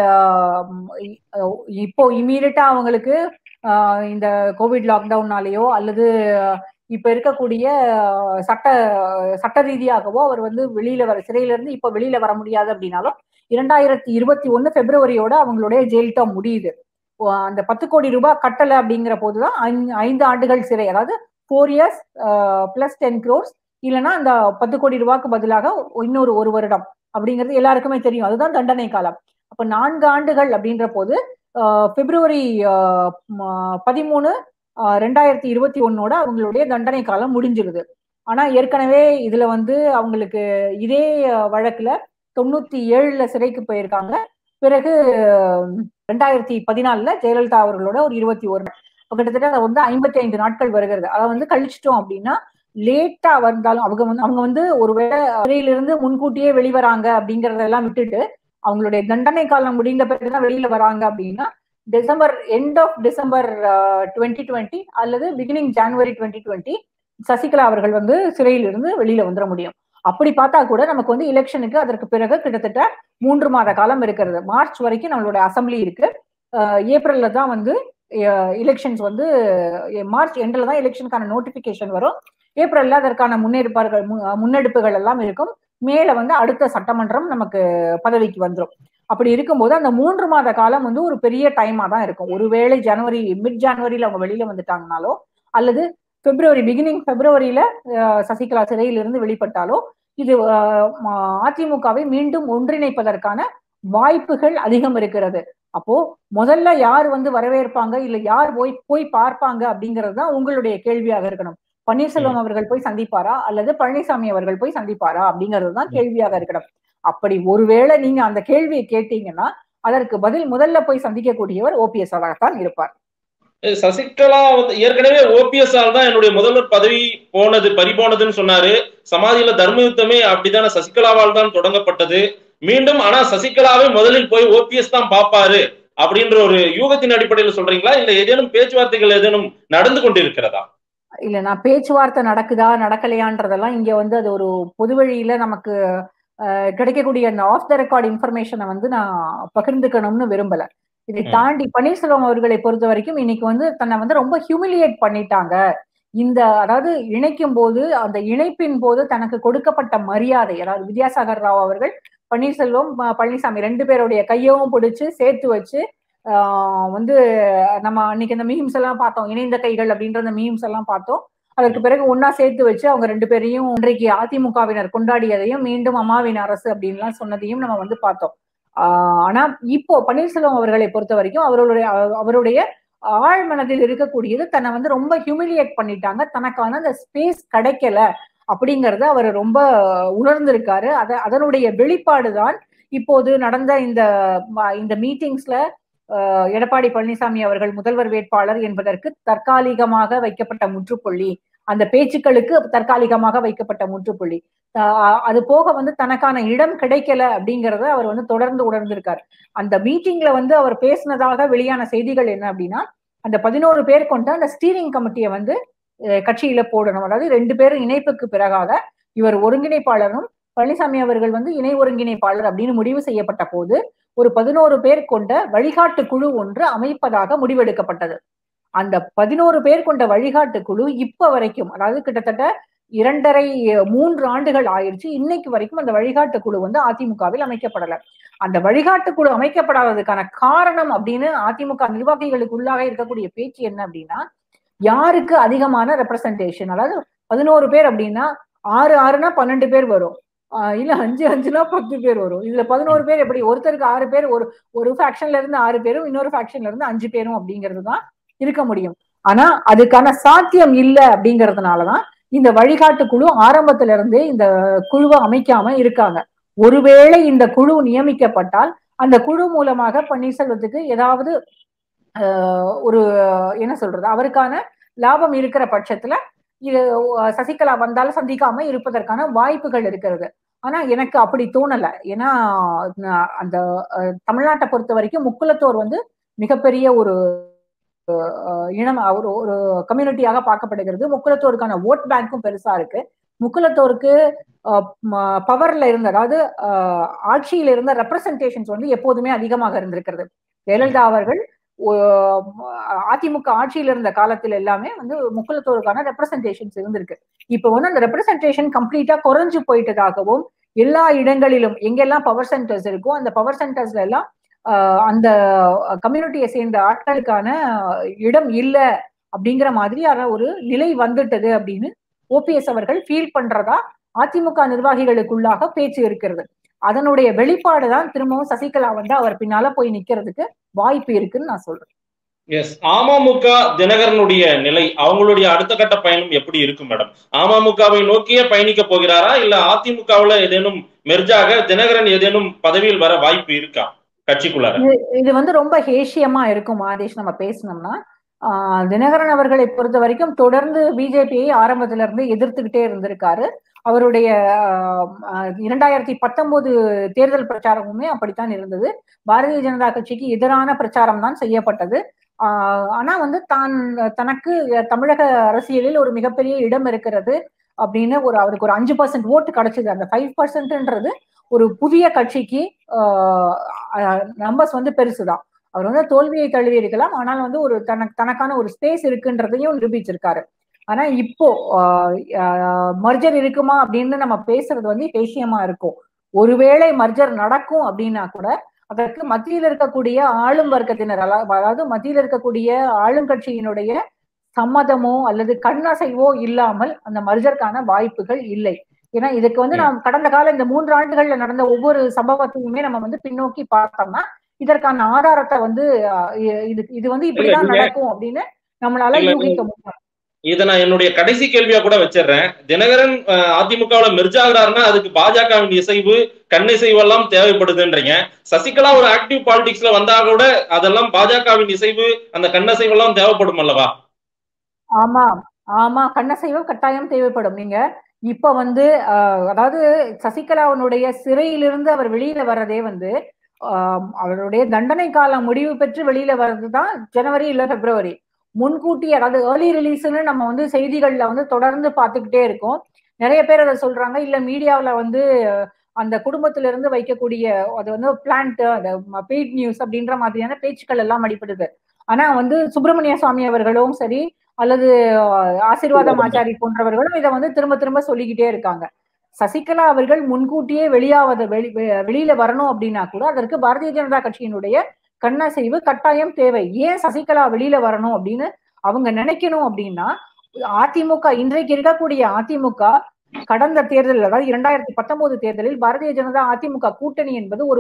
இப்போ இமீடியட்டா அவங்களுக்கு இந்த கோவிட் லாக்டவுன்னாலேயோ அல்லது இப்ப இருக்கக்கூடிய சட்ட சட்ட ரீதியாகவோ அவர் வந்து வெளியில வர சிறையில இருந்து இப்ப வெளியில வர முடியாது அப்படின்னாலும் இரண்டாயிரத்தி இருபத்தி ஒண்ணு பிப்ரவரியோட அவங்களுடைய ஜெயில் டேர்ம் முடியுது அந்த பத்து கோடி ரூபாய் கட்டலை அப்படிங்கிற போதுதான் ஐந்து ஆண்டுகள் சிறை அதாவது four years plus ten crores இல்லைன்னா அந்த பத்து கோடி ரூபாய்க்கு பதிலாக இன்னொரு ஒரு வருடம் அப்படிங்கிறது எல்லாருக்குமே தெரியும் அதுதான் தண்டனை காலம் அப்ப நான்கு ஆண்டுகள் அப்படின்ற போது பிப்ரவரி பதிமூணு ரெண்டாயிரத்தி இருபத்தி ஒன்னோட அவங்களுடைய தண்டனை காலம் முடிஞ்சிருது ஆனா ஏற்கனவே இதுல வந்து அவங்களுக்கு இதே வழக்குல தொண்ணூத்தி ஏழுல சிறைக்கு போயிருக்காங்க பிறகு ரெண்டாயிரத்தி பதினாலுல ஜெயலலிதா அவர்களோட ஒரு இருபத்தி ஒரு கிட்டத்தட்ட வந்து ஐம்பத்தி ஐந்து நாட்கள் வருகிறது அதை வந்து கழிச்சிட்டோம் அப்படின்னா லேட்டா வந்தாலும் அவங்க வந்து அவங்க வந்து ஒருவேளை சிறையிலிருந்து முன்கூட்டியே வெளிவராங்க அப்படிங்கறதெல்லாம் விட்டுட்டு அவங்களுடைய தண்டனை காலம் முடிந்த பிறகுதான் வெளியில வராங்க அப்படின்னா December end of December twenty twenty அல்லது beginning January twenty twenty Sasikala அவர்கள் வந்து சிறையிலிருந்து வெளியில வந்துட முடியும் அப்படி பார்த்தா கூட நமக்கு வந்து எலெக்ஷனுக்கு அதற்கு பிறகு கிட்டத்தட்ட மூன்று மாத காலம் இருக்கிறது மார்ச் வரைக்கும் நம்மளோட அசம்பிளி இருக்கு ஏப்ரல்ல தான் வந்து எலெக்ஷன்ஸ் வந்து மார்ச் எண்டில் தான் எலெக்ஷனுக்கான நோட்டிபிகேஷன் வரும் ஏப்ரல்ல அதற்கான முன்னெடுப்பார்கள் மு- முன்னெடுப்புகள் எல்லாம் இருக்கும் மேல வந்து அடுத்த சட்டமன்றம் நமக்கு பதவிக்கு வந்துரும் அப்படி இருக்கும்போது அந்த மூன்று மாத காலம் வந்து ஒரு பெரிய டைமா தான் இருக்கும் ஒருவேளை ஜனவரி மிட் ஜனவரியில அவங்க வெளியில வந்துட்டாங்கனாலோ அல்லது பிப்ரவரி பிகினிங் பிப்ரவரியில அஹ், சசிகலா சிறையிலிருந்து வெளிப்பட்டாலோ இது அஹ், ம- அதிமுகவை மீண்டும் ஒன்றிணைப்பதற்கான வாய்ப்புகள் அதிகம் இருக்கிறது அப்போ முதல்ல யார் வந்து வரவேற்பாங்க இல்ல யார் போய் போய் பார்ப்பாங்க அப்படிங்கிறது தான் உங்களுடைய கேள்வியாக இருக்கணும் பன்னீர்செல்வம் அவர்கள் போய் சந்திப்பாரா அல்லது பழனிசாமி அவர்கள் போய் சந்திப்பாரா அப்படிங்கிறது தான் கேள்வியாக இருக்கணும் அப்படி ஒருவேளை நீங்க அந்த கேள்வியை கேட்டீங்கன்னா அதற்கு பதில் முதல்ல போய் சந்திக்கக்கூடியவர் ஓபிஎஸ் ஆகத்தான் இருப்பார் சசிகலா வந்து ஏற்கனவே ஓபிஎஸ் ஆல் தான் என்னுடைய முதல்வர் பதவி போனது பறிபோனதுன்னு சொன்னாரு சமாதியில தர்ம யுத்தமே அப்படித்தானே சசிகலாவால் தான் தொடங்கப்பட்டது மீண்டும் ஆனா சசிகலாவை முதலில் போய் ஓபிஎஸ் தான் பாப்பாரு அப்படின்ற ஒரு யூகத்தின் அடிப்படையில் சொல்றீங்களா இல்ல ஏதேனும் பேச்சுவார்த்தைகள் ஏதேனும் நடந்து கொண்டிருக்கிறதா இல்ல நான் பேச்சுவார்த்தை நடக்குதா நடக்கலையான்றதெல்லாம் இங்க வந்து அது ஒரு பொது வழியில நமக்கு அஹ், கிடைக்கக்கூடிய அந்த ஆஃப் த ரெக்கார்ட் இன்ஃபர்மேஷனை வந்து நான் பகிர்ந்துக்கணும்னு விரும்பல இதை ம். தாண்டி பன்னீர்செல்வம் அவர்களை பொறுத்த வரைக்கும் இன்னைக்கு வந்து தன்னை வந்து ரொம்ப ஹியூமிலியேட் பண்ணிட்டாங்க இந்த அதாவது இணைக்கும் போது அந்த இணைப்பின் போது தனக்கு கொடுக்கப்பட்ட மரியாதை அதாவது வித்யாசாகர் ராவ் அவர்கள் பன்னீர்செல்வம் ம- பழனிசாமி ரெண்டு பேருடைய கையவும் பிடிச்சு சேர்த்து வச்சு ஆஹ் வந்து நம்ம அன்னைக்கு அந்த மீம்ஸ் எல்லாம் பார்த்தோம் இணைந்த கைகள் அப்படின்ற அந்த மீம்ஸ் எல்லாம் பார்த்தோம் அதற்கு பிறகு ஒன்னா சேர்த்து வச்சு அவங்க ரெண்டு பேரையும் இன்றைக்கு அதிமுகவினர் கொண்டாடியதையும் மீண்டும் அம்மாவின் அரசு அப்படின்லாம் சொன்னதையும் நம்ம வந்து பார்த்தோம் ஆஹ் ஆனா இப்போ பன்னீர்செல்வம் அவர்களை பொறுத்த வரைக்கும் அவருடைய அவருடைய ஆழ் மனதில் இருக்கக்கூடியது தன்னை வந்து ரொம்ப ஹியூமிலியேட் பண்ணிட்டாங்க தனக்கான அந்த ஸ்பேஸ் கிடைக்கல அப்படிங்கறத அவர் ரொம்ப உணர்ந்திருக்காரு அத அதனுடைய வெளிப்பாடு தான் இப்போது நடந்த இந்த ம- இந்த மீட்டிங்ஸ்ல அஹ், எடப்பாடி பழனிசாமி அவர்கள் முதல்வர் வேட்பாளர் என்பதற்கு தற்காலிகமாக வைக்கப்பட்ட முற்றுப்புள்ளி அந்த பேச்சுக்களுக்கு தற்காலிகமாக வைக்கப்பட்ட முற்றுப்புள்ளி அஹ், அது போக வந்து தனக்கான இடம் கிடைக்கல அப்படிங்கறத அவர் வந்து தொடர்ந்து உணர்ந்திருக்காரு அந்த மீட்டிங்ல வந்து அவர் பேசினதாக வெளியான செய்திகள் என்ன அப்படின்னா அந்த பதினோரு பேர் கொண்ட அந்த ஸ்டீரிங் கமிட்டியை வந்து அஹ், கட்சியில போடணும் அதாவது ரெண்டு பேரும் இணைப்புக்கு பிறகாக இவர் ஒருங்கிணைப்பாளரும் பழனிசாமி அவர்கள் வந்து இணை ஒருங்கிணைப்பாளர் அப்படின்னு முடிவு செய்யப்பட்ட போது ஒரு பதினோரு பேர் கொண்ட வழிகாட்டு குழு ஒன்று அமைப்பதாக முடிவெடுக்கப்பட்டது அந்த பதினோரு பேர் கொண்ட வழிகாட்டு குழு இப்ப வரைக்கும் அதாவது கிட்டத்தட்ட இரண்டரை மூன்று ஆண்டுகள் ஆயிருச்சு இன்னைக்கு வரைக்கும் அந்த வழிகாட்டு குழு வந்து அதிமுகவில் அமைக்கப்படல அந்த வழிகாட்டு குழு அமைக்கப்படாததுக்கான காரணம் அப்படின்னு அதிமுக நிர்வாகிகளுக்குள்ளாக இருக்கக்கூடிய பேச்சு என்ன அப்படின்னா யாருக்கு அதிகமான ரெப்ரசன்டேஷன் அதாவது பதினோரு பேர் அப்படின்னா ஆறு ஆறுனா பன்னெண்டு பேர் வரும் ஆஹ் இல்ல அஞ்சு அஞ்சுனா பத்து பேர் வரும் இதுல பதினோரு பேர் எப்படி ஒருத்தருக்கு ஆறு பேர் ஒரு ஒரு ஃபேக்ஷன்ல இருந்து ஆறு பேரும் இன்னொரு ஃபேக்ஷன்ல இருந்து அஞ்சு பேரும் அப்படிங்கிறது தான் இருக்க முடியும் ஆனா அதுக்கான சாத்தியம் இல்ல அப்படிங்கறதுனாலதான் இந்த வழிகாட்டு குழு ஆரம்பத்துல இருந்தே இந்த குழுவை அமைக்காம இருக்காங்க ஒருவேளை இந்த குழு நியமிக்கப்பட்டால் அந்த குழு மூலமாக பன்னீர்செல்வத்துக்கு ஏதாவது ஆஹ், ஒரு என்ன சொல்றது அவருக்கான லாபம் இருக்கிற பட்சத்துல இது அஹ், சசிகலா வந்தாலும் சந்திக்காம இருப்பதற்கான வாய்ப்புகள் இருக்கிறது ஆனா எனக்கு அப்படி தோணல ஏன்னா நான் அந்த அஹ், தமிழ்நாட்டை பொறுத்த வரைக்கும் முக்குலத்தோர் வந்து மிகப்பெரிய ஒரு அஹ், இனம் ஒரு ஒரு கம்யூனிட்டியாக பார்க்கப்படுகிறது முக்குலத்தோருக்கான ஓட் பேங்க்கும் பெருசா இருக்கு முக்குலத்தோருக்கு பவர்ல இருந்த அதாவது அஹ், ஆட்சியில இருந்த ரெப்ரசன்டேஷன்ஸ் வந்து எப்போதுமே அதிகமாக இருந்திருக்கிறது ஜெயலலிதா அவர்கள் ஒ- அதிமுக ஆட்சியில இருந்த காலத்துல எல்லாமே வந்து முக்குலத்தோருக்கான ரெப்ரசன்டேஷன்ஸ் இருந்திருக்கு இப்ப வந்து அந்த ரெப்ரசன்டேஷன் கம்ப்ளீட்டா குறைஞ்சு போயிட்டதாகவும் எல்லா இடங்களிலும் எங்கெல்லாம் பவர் சென்டர்ஸ் இருக்கோ அந்த பவர் சென்டர்ஸ்ல எல்லாம் ஆஹ், அந்த கம்யூனிட்டியை சேர்ந்த ஆட்களுக்கான இடம் இல்ல அப்படிங்கிற மாதிரியான ஒரு நிலை வந்துட்டது அப்படின்னு ஓபிஎஸ் அவர்கள் ஃபீல் பண்றதா அதிமுக நிர்வாகிகளுக்குள்ளாக பேச்சு இருக்கிறது அதனுடைய வெளிப்பாடு தான் திரும்பவும் சசிகலா வந்து அவர் பின்னால போய் நிக்கிறதுக்கு வாய்ப்பு இருக்குன்னு நான் சொல்றேன் எஸ் அமமுக தினகரனுடைய நிலை அவங்களுடைய அடுத்த கட்ட பயணம் எப்படி இருக்கும் மேடம் அமமுகவை நோக்கியே பயணிக்க போகிறாரா இல்ல அதிமுகவுல ஏதேனும் மெர்ஜாக தினகரன் ஏதேனும் பதவியில் வர வாய்ப்பு இருக்கா கட்சிக்குள்ளார இது வந்து ரொம்ப ஹேஷியமா இருக்கும் ஆதேஷ் நம்ம பேசணும்னா ஆஹ் தினகரன் அவர்களை பொறுத்த வரைக்கும் தொடர்ந்து பிஜேபியை ஆரம்பத்துல இருந்து எதிர்த்துக்கிட்டே இருந்திருக்காரு அவருடைய ஆஹ், ஆஹ், இரண்டாயிரத்தி பத்தொன்பது தேர்தல் பிரச்சாரமுமே அப்படித்தான் இருந்தது பாரதிய ஜனதா கட்சிக்கு எதிரான பிரச்சாரம் தான் செய்யப்பட்டது ஆஹ், ஆனா வந்து தான் தனக்கு தமிழக அரசியலில் ஒரு மிகப்பெரிய இடம் இருக்கிறது அப்படின்னு ஒரு அவருக்கு ஒரு அஞ்சு பர்சன்ட் ஓட்டு கிடைச்சது அந்த ஃபைவ் பர்சன்ட்ன்றது ஒரு புதிய கட்சிக்கு நம்பர்ஸ் வந்து பெருசுதான் அவர் வந்து தோல்வியை தழுவி இருக்கலாம் ஆனால் வந்து ஒரு தனக்கு தனக்கான ஒரு ஸ்பேஸ் இருக்குன்றதையும் நிரூபிச்சிருக்காரு ஆனா இப்போ மர்ஜர் இருக்குமா அப்படின்னு நம்ம பேசுறது வந்து பேசியமா இருக்கும் ஒருவேளை மர்ஜர் நடக்கும் அப்படின்னா கூட அதற்கு மத்தியில் இருக்கக்கூடிய ஆளும் வர்க்கத்தினர் அதாவது மத்தியில் இருக்கக்கூடிய ஆளுங்கட்சியினுடைய சம்மதமோ அல்லது கண்ணசைவோ இல்லாமல் அந்த மர்ஜருக்கான வாய்ப்புகள் இல்லை ஏன்னா இதுக்கு வந்து நாம் கடந்த கால இந்த மூன்று ஆண்டுகள்ல நடந்த ஒவ்வொரு சம்பவத்தையுமே நம்ம வந்து பின்னோக்கி பார்த்தோம்னா இதற்கான ஆதாரத்தை வந்து இது இது வந்து இப்படிதான் நடக்கும் அப்படின்னு நம்மளால யூகிக்க முடியும் இதை நான் என்னுடைய கடைசி கேள்வியா கூட வச்சிடுறேன் தினகரன் அதிமுகவுல மெர்ஜாகிறாருன்னா அதுக்கு பாஜகவின் இசைவு கண்ணிசைவு எல்லாம் தேவைப்படுதுன்றீங்க சசிகலா ஒரு ஆக்டிவ் பாலிடிக்ஸ்ல வந்தா கூட அதெல்லாம் பாஜகவின் இசைவு அந்த கண்ணசைவு எல்லாம் தேவைப்படும் அல்லவா ஆமா ஆமா கண்ணசைவு கட்டாயம் தேவைப்படும் நீங்க இப்ப வந்து அதாவது சசிகலாவினுடைய சிறையிலிருந்து அவர் வெளியில வர்றதே வந்து அவருடைய தண்டனை காலம் முடிவு பெற்று வெளியில வர்றதுதான் ஜனவரி இல்ல பிப்ரவரி முன்கூட்டி அதாவது ஏர்லி ரிலீஸ்னு நம்ம வந்து செய்திகள்ல வந்து தொடர்ந்து பார்த்துக்கிட்டே இருக்கோம் நிறைய பேர் அதை சொல்றாங்க இல்ல மீடியாவில வந்து அந்த குடும்பத்தில இருந்து வைக்கக்கூடிய அது வந்து பிளான்ட் அந்த பெய்ட் நியூஸ் அப்படின்ற மாதிரியான பேச்சுக்கள் எல்லாம் அடிப்படுது ஆனா வந்து சுப்பிரமணிய சுவாமி அவர்களும் சரி அல்லது ஆசீர்வாதம் ஆச்சாரி போன்றவர்களும் இதை வந்து திரும்ப திரும்ப சொல்லிக்கிட்டே இருக்காங்க சசிகலா அவர்கள் முன்கூட்டியே வெளியாவத வெளி வெளியில வரணும் அப்படின்னா கூட அதற்கு பாரதிய ஜனதா கட்சியினுடைய கண்ணசைவு கட்டாயம் தேவை ஏன் சசிகலா வெளியில வரணும் அப்படின்னு அவங்க நினைக்கணும் அப்படின்னா அதிமுக இன்றைக்கு இருக்கக்கூடிய அதிமுக கடந்த தேர்தலில் அதாவது இரண்டாயிரத்தி பத்தொன்பது தேர்தலில் பாரதிய ஜனதா அதிமுக கூட்டணி என்பது ஒரு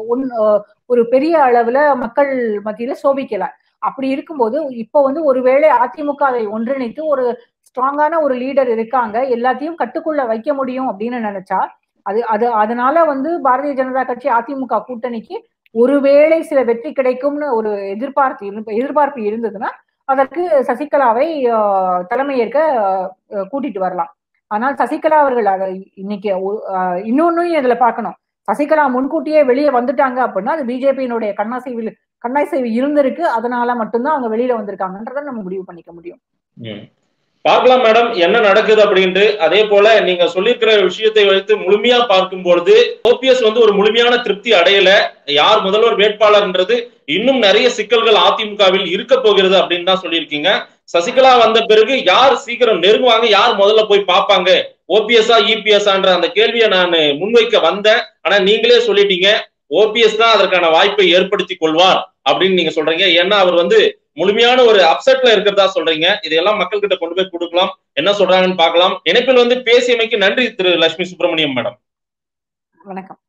ஒரு பெரிய அளவுல மக்கள் மத்தியில சோபிக்கல அப்படி இருக்கும்போது இப்போ வந்து ஒருவேளை அதிமுக அதை ஒன்றிணைத்து ஒரு ஸ்ட்ராங்கான ஒரு லீடர் இருக்காங்க எல்லாத்தையும் கட்டுக்குள்ள வைக்க முடியும் அப்படின்னு நினைச்சா அது அது அதனால வந்து பாரதிய ஜனதா கட்சி அதிமுக கூட்டணிக்கு ஒருவேளை சில வெற்றி கிடைக்கும்னு ஒரு எதிர்பார்ப்பு எதிர்பார்ப்பு இருந்ததுன்னா அதற்கு சசிகலாவை தலைமையேற்க கூட்டிட்டு வரலாம் ஆனால் சசிகலா அவர்கள் அதை இன்னைக்கு இன்னொன்னும் இதுல பார்க்கணும் சசிகலா முன்கூட்டியே வெளியே வந்துட்டாங்க அப்படின்னா அது பிஜேபியினுடைய கண்ணாசைவில் கண்ணாசைவு இருந்திருக்கு அதனால மட்டும்தான் அவங்க வெளியில வந்திருக்காங்கன்றத நம்ம முடிவு பண்ணிக்க முடியும் பார்க்கலாம் மேடம் என்ன நடக்குது அப்படின்ட்டு அதே போல நீங்க சொல்லியிருக்கிற விஷயத்தை வைத்து முழுமையா பார்க்கும் பொழுது ஓபிஎஸ் வந்து ஒரு முழுமையான திருப்தி அடையல யார் முதல்வர் வேட்பாளர்ன்றது இன்னும் நிறைய சிக்கல்கள் அதிமுகவில் இருக்க போகிறது அப்படின்னு தான் சொல்லியிருக்கீங்க சசிகலா வந்த பிறகு யார் சீக்கிரம் நெருங்குவாங்க யார் முதல்ல போய் பார்ப்பாங்க ஓபிஎஸ்ஆ இபிஎஸ்ஆன்ற அந்த கேள்வியை நான் முன்வைக்க வந்தேன் ஆனா நீங்களே சொல்லிட்டீங்க ஓபிஎஸ் தான் அதற்கான வாய்ப்பை ஏற்படுத்தி கொள்வார் அப்படின்னு நீங்க சொல்றீங்க ஏன்னா அவர் வந்து முழுமையான ஒரு அப்செட்ல இருக்கிறதா சொல்றீங்க இதையெல்லாம் மக்கள் கிட்ட கொண்டு போய் கொடுக்கலாம் என்ன சொல்றாங்கன்னு பார்க்கலாம் இணைப்பில் வந்து பேசியமைக்கு நன்றி திரு லட்சுமி சுப்பிரமணியம் மேடம் வணக்கம்